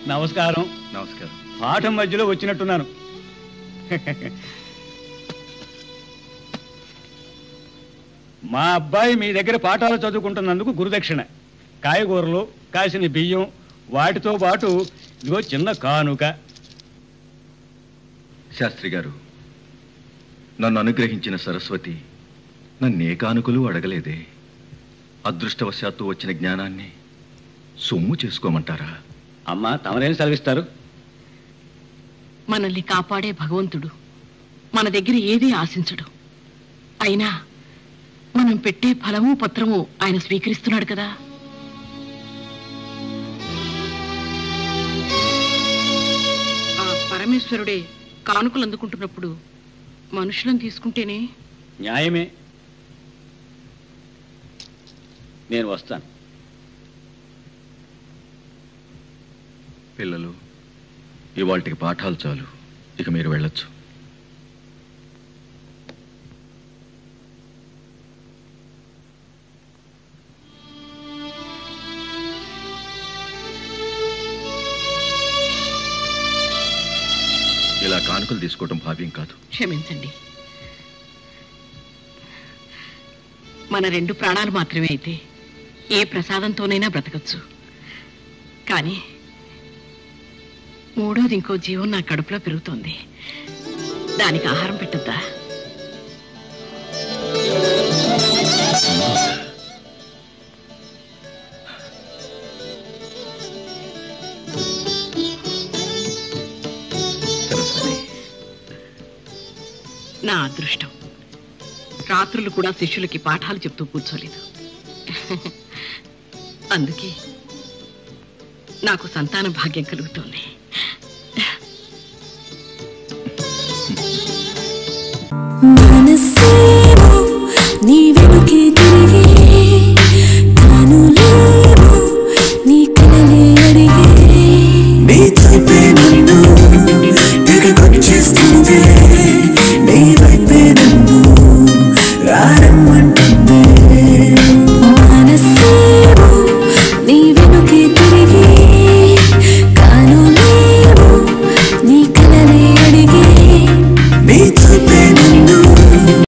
నమస్కారం నమస్కారం పాఠం మధ్యలో వచ్చినట్టున్నాను మా అబ్బాయి మీ దగ్గర పాఠాలు చదువుకుంటున్నందుకు గురుదక్షిణ కాయగూరలు కాసిన బియ్యం వాటితో పాటు ఇదిగో చిన్న కానుక శాస్త్రి గారు నన్ను అనుగ్రహించిన సరస్వతి నన్నే కానుకలు అడగలేదే అదృష్టవశాత్తు వచ్చిన జ్ఞానాన్ని సొమ్ము చేసుకోమంటారా అమ్మ తమరేం సెలవిస్తారు మనల్ని కాపాడే భగవంతుడు మన దగ్గర ఏదీ ఆశించడు అయినా మనం పెట్టే ఫలము పత్రము ఆయన స్వీకరిస్తున్నాడు కదా ఆ పరమేశ్వరుడే కానుకలు అందుకుంటున్నప్పుడు మనుషులను తీసుకుంటేనే న్యాయమే నేను వస్తాను పిల్లలు ఇవాళకి పాఠాలు చాలు ఇక మీరు వెళ్ళొచ్చు ఇలా కానుకలు తీసుకోవడం భావ్యం కాదు క్షమించండి మన రెండు ప్రాణాలు మాత్రమే అయితే ఏ ప్రసాదంతోనైనా బ్రతకచ్చు కానీ మూడోది ఇంకో జీవం నా కడుపులో పెరుగుతోంది దానికి ఆహారం పెట్టద్దా సరస్వతి నా అదృష్టం రాత్రులు కూడా శిష్యులకి పాఠాలు చెప్తూ కూర్చోలేదు అందుకే నాకు సంతాన భాగ్యం కలుగుతోంది మనసే